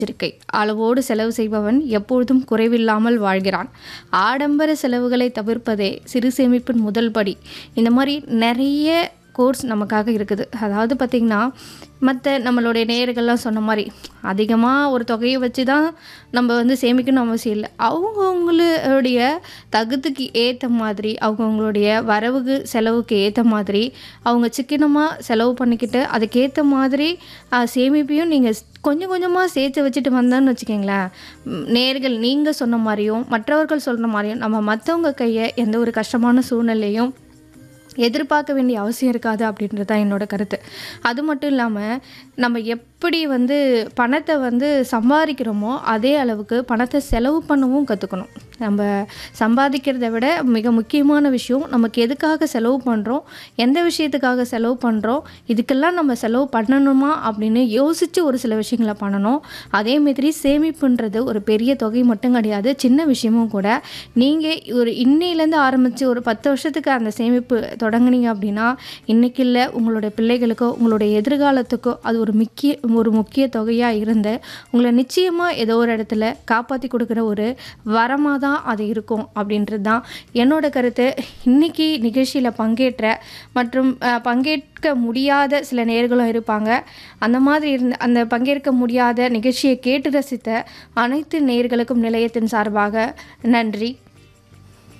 இருக்கை அளவோடு செலவு செய்பவன் எப்பொழுதும் குறைவில்லாமல் வாழ்கிறான் ஆடம்பர செலவுகளை தவிர்ப்பதே சிறு சேமிப்பின் முதல் படி இந்த மாதிரி நிறைய கோர்ஸ் நமக்காக இருக்குது அதாவது பார்த்திங்கன்னா மற்ற நம்மளுடைய நேயர்கள்லாம் சொன்ன மாதிரி அதிகமாக ஒரு தொகையை வச்சு தான் நம்ம வந்து சேமிக்கணும் அவசியம் இல்லை அவங்கவுங்களுடைய தகுதிக்கு ஏற்ற மாதிரி அவங்கவுங்களுடைய வரவுக்கு செலவுக்கு ஏற்ற மாதிரி அவங்க சிக்கனமாக செலவு பண்ணிக்கிட்டு அதுக்கேற்ற மாதிரி ஆ, சேமிப்பையும் நீங்கள் கொஞ்சம் கொஞ்சமாக சேர்த்து வச்சுட்டு வந்தோன்னு வச்சுக்கிங்களேன் ம், நேர்கள் நீங்கள் சொன்ன மாதிரியும் மற்றவர்கள் சொல்கிற மாதிரியும் நம்ம மற்றவங்க கையை எந்த ஒரு கஷ்டமான சூழ்நிலையும் எதிர்பார்க்க வேண்டிய அவசியம் இருக்காது அப்படின்றது தான் என்னோட கருத்து அது மட்டும் இல்லாமல் நம்ம எப்படி வந்து பணத்தை வந்து சம்பாதிக்கிறோமோ அதே அளவுக்கு பணத்தை செலவு பண்ணவும் கற்றுக்கணும் நம்ம சம்பாதிக்கிறத விட மிக முக்கியமான விஷயம் நமக்கு எதுக்காக செலவு பண்ணுறோம் எந்த விஷயத்துக்காக செலவு பண்ணுறோம் இதுக்கெல்லாம் நம்ம செலவு பண்ணணுமா அப்படின்னு யோசித்து ஒரு சில விஷயங்களை பண்ணணும் அதே மாதிரி சேமிப்புன்றது ஒரு பெரிய தொகை மட்டும் கிடையாது சின்ன விஷயமும் கூட நீங்கள் ஒரு இன்னையிலேருந்து ஆரம்பித்து ஒரு பத்து வருஷத்துக்கு அந்த சேமிப்பு தொடங்குனீங்க அப்படின்னா இன்றைக்கி இல்லை உங்களுடைய பிள்ளைகளுக்கோ உங்களுடைய எதிர்காலத்துக்கோ அது ஒரு முக்கிய ஒரு முக்கிய தொகையாக இருந்து உங்களை நிச்சயமாக ஏதோ ஒரு இடத்துல காப்பாற்றி கொடுக்குற ஒரு வரமாக தான் அது இருக்கும் அப்படின்றது தான் என்னோட கருத்து இன்றைக்கி நிகழ்ச்சியில் பங்கேற்ற மற்றும் அஹ், பங்கேற்க முடியாத சில நேர்களும் இருப்பாங்க அந்த மாதிரி இருந்த அந்த பங்கேற்க முடியாத நிகழ்ச்சியை கேட்டு ரசித்த அனைத்து நேர்களுக்கும் நிலையத்தின் சார்பாக நன்றி